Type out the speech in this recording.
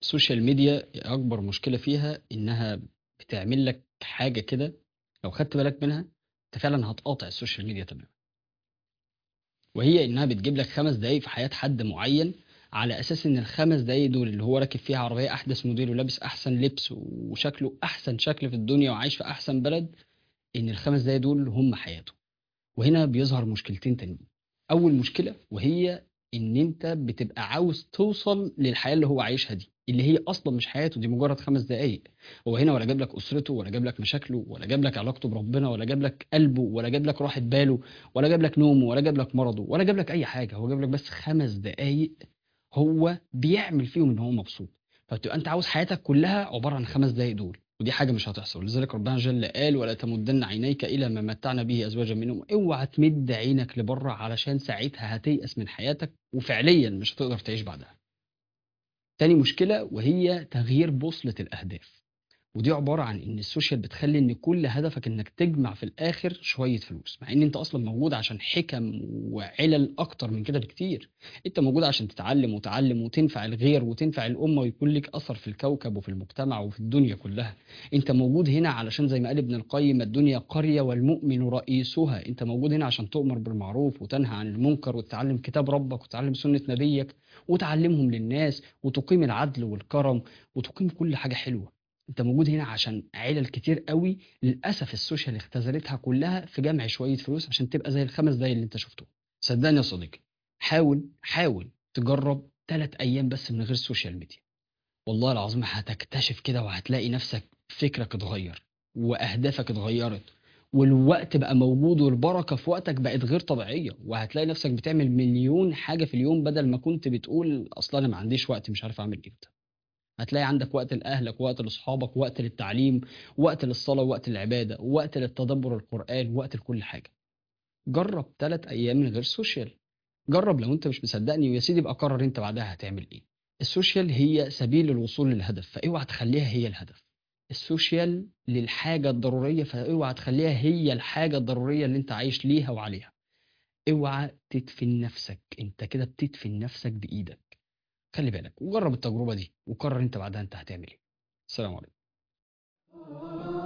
السوشيال ميديا أكبر مشكلة فيها إنها بتعمل لك حاجة كده لو خدت بالك منها أنت فعلًا هتقاطع السوشيال ميديا تمامًا. وهي إنها بتجيب لك 5 دقايق في حياة حد معين، على أساس إن ال5 دقايق دول اللي هو راكب فيها عربية أحدث موديل ولابس أحسن لبس وشكله أحسن شكل في الدنيا وعايش في أحسن بلد، إن ال5 دقايق دول هم حياته. وهنا بيظهر مشكلتين تانيين. أول مشكلة وهي إن أنت بتبقى عاوز توصل للحياة اللي هو عايشها دي، اللي هي أصلًا مش حياته دي مجرد 5 دقايق. هو هنا ولا جاب لك أسرته ولا جاب لك مشاكله ولا جاب لك علاقته بربنا ولا جاب لك قلبه ولا جاب لك راحة باله ولا جاب لك نومه ولا جاب لك مرضه ولا جاب لك أي حاجة، هو جاب لك بس 5 دقايق هو بيعمل فيهم إن هو مبسوط. فبتبقى أنت عاوز حياتك كلها عبارة عن ال5 دقايق دول، ودي حاجة مش هتحصل. لذلك ربنا جل قال: "ولا تمدن عينيك إلى ما متعنا به أزواجا منهم." اوعى تمد عينك لبره علشان ساعتها هتيأس من حياتك وفعليًا مش هتقدر تعيش بعدها. تاني مشكلة وهي تغيير بوصلة الأهداف. ودي عبارة عن إن السوشيال بتخلّي إن كل هدفك إنك تجمع في الآخر شوية فلوس، مع إن أنت أصلًا موجود عشان حِكَم وعِلَل أكتر من كده بكتير. أنت موجود عشان تتعلم وتعلّم وتنفع الغير وتنفع الأمة ويكون ليك أثر في الكوكب وفي المجتمع وفي الدنيا كلها. أنت موجود هنا علشان زي ما قال ابن القيم: "الدنيا قرية والمؤمن رئيسها." أنت موجود هنا عشان تؤمر بالمعروف وتنهى عن المنكر وتتعلم كتاب ربك وتتعلم سنة نبيك وتعلمهم للناس وتقيم العدل والكرم وتقيم كل حاجة حلوة. أنت موجود هنا عشان عِلَل كتير أوي للأسف السوشيال اختزلتها كلها في جمع شوية فلوس عشان تبقى زي ال5 دقايق اللي أنت شُفتهم. صدّقني يا صديقي، حاول، حاول تجرّب 3 أيام بس من غير السوشيال ميديا. والله العظيم هتكتشف كده وهتلاقي نفسك فكرك اتغيّر وأهدافك اتغيّرت والوقت بقى موجود والبركة في وقتك بقت غير طبيعية، وهتلاقي نفسك بتعمل مليون حاجة في اليوم بدل ما كنت بتقول أصل أنا ما عنديش وقت مش عارف أعمل إمتى. هتلاقي عندك وقت لأهلك، ووقت لأصحابك، ووقت للتعليم، ووقت للصلاة، ووقت للعبادة، ووقت للتدبُّر القرآن، ووقت لكل حاجة. جرّب 3 أيام من غير سوشيال. جرّب لو أنت مش مصدّقني ويا سيدي ابقى قرّر أنت بعدها هتعمل إيه. السوشيال هي سبيل للوصول للهدف، فاوعى تخلّيها هي الهدف. السوشيال للحاجة الضرورية، فاوعى تخلّيها هي الحاجة الضرورية اللي أنت عايش ليها وعليها. اوعى تدفن نفسك، أنت كده بتدفن نفسك بإيدك. خلّي بالك وجرّب التجربة دي وقرّر أنت بعدها أنت هتعمل إيه. السلام عليكم.